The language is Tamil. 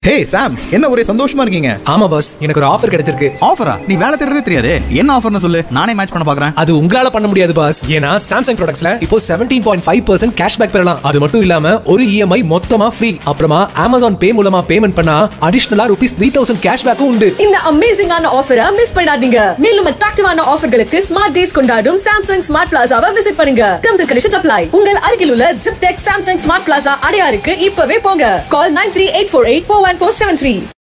ஹே சாம் என்ன ஒரே சந்தோஷமா இருக்கீங்க ஆமா பாஸ் எனக்கு ஒரு ஆஃபர் கிடைச்சிருக்கு ஆஃபரா நீ வேலை தேடுறதே தெரியாதே என்ன ஆஃபர்னு சொல்லு நானே மேட்ச் பண்ண பாக்குறேன் அது உங்களால பண்ண முடியாது பாஸ் ஏன்னா சாம்சங் ப்ராடக்ட்ஸ்ல இப்போ 17.5% பாயிண்ட் ஃபைவ் பர்சன்ட் கேஷ்பேக் பெறலாம் அது மட்டும் இல்லாம ஒரு இஎம்ஐ மொத்தமா ஃப்ரீ அப்புறமா அமேசான் பே மூலமா பேமெண்ட் பண்ணா அடிஷனலா ருபீஸ் த்ரீ தௌசண்ட் கேஷ்பேக்கும் உண்டு இந்த அமேசிங்கான ஆஃபரை மிஸ் பண்ணாதீங்க மேலும் அட்ராக்டிவான ஆஃபர்களுக்கு ஸ்மார்ட் டேஸ் கொண்டாடும் சாம்சங் ஸ்மார்ட் பிளாசாவை விசிட் பண்ணுங்க டர்ம்ஸ் அண்ட் கண்டிஷன்ஸ் அப்ளை உங்கள் அருகில் உள்ள ஜிப்டெக் சாம்சங் ஸ்மார்ட் பிளாசா அடையாருக்கு இப்பவே போங்க call nine three eight four eight four one four seven three